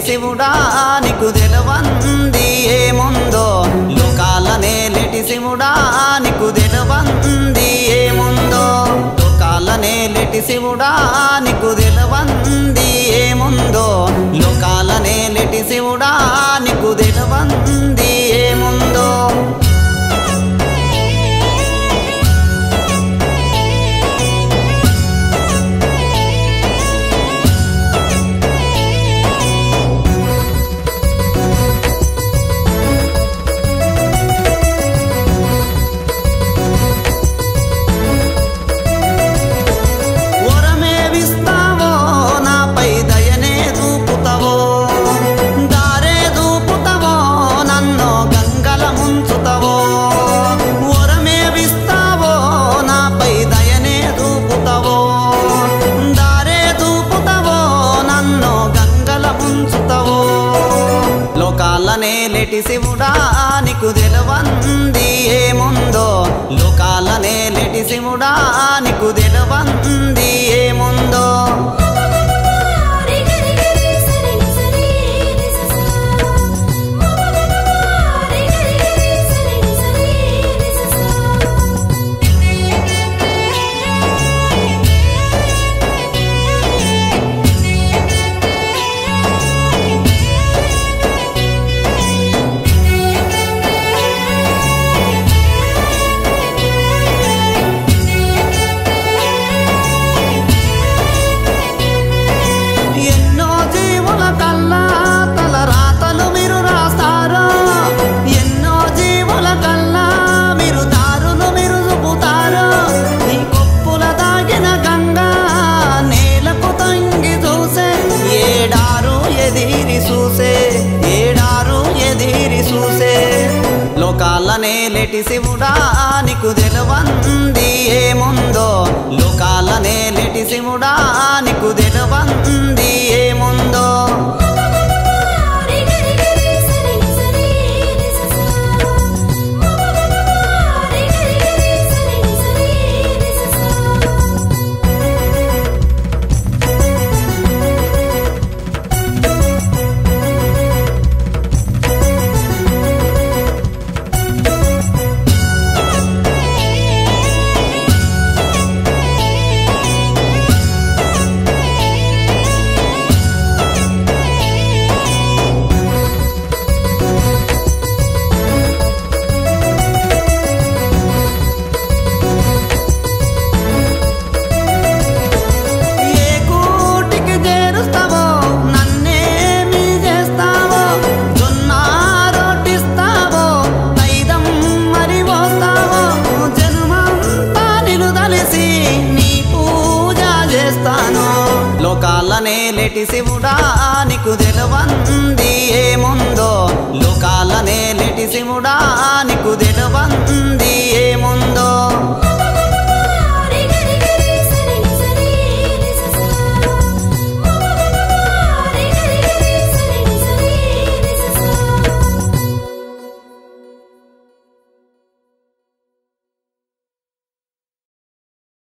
శివుడా నీకు తెలవంది ఏముందో లోకాలనే లేటి శివుడా నీకు తెలవంది ఏముందో లోకాలనే లేటి శివుడా నీకు తెలవంది ఏముందో లోకాలనే లేటి శివుడా నీకు తెలవంది ఏముందో వరమేవిస్తావో నాపై దయనే దూపుతావో దారే దూపుతావో నన్ను గంగల ముంచుతావో వరమేవిస్తావో నాపై దయనే దూపుతావో దారే దూపుతావో నన్ను గంగల ముంచుతావో లోకాలనే లేటి శివుడా నీకు తెలవంది ఏముందో లోకాలనే లేటి శివుడా నీకు తెలవంది ఏముందో రి గరి గరి సరి ని సరి ని స స రి గరి గరి సరి ని సరి ని స స ఎన్నో జీవుల కల్లా తల రాతలు మీరు రాస్తారా ఎన్నో జీవుల కల్లా మీరు దారులు మీరు చూపుతారా నీ కొప్పుల దాగిన గంగా నేలకు తంగి చూసే ఏడారు ఎదిరి చూసే ఏడారు ఎదిరి చూసే లోకాలనే లేటి శివుడా నీకు తెలవంది ఏముందో లోకాలనే లేటి శివుడా నీకు తెలవంది ఏముందో రి గరి గరి సరి ని సరి ని స స రి గరి గరి సరి ని సరి ని స స ఏ కూటికి చేరుస్తావో నన్నేమి చేస్తావో జొన్న రొట్టిస్తావో తైదం మరి పోస్తావో జన్మంతా నిలుదలిసి నీ పూజ చేస్తాను లోకాలనే లేటి శివుడా నీకు తెలవంది ఏముందో లోకాలనే లేటి శివుడా నీకు తెలవంది ఏముందో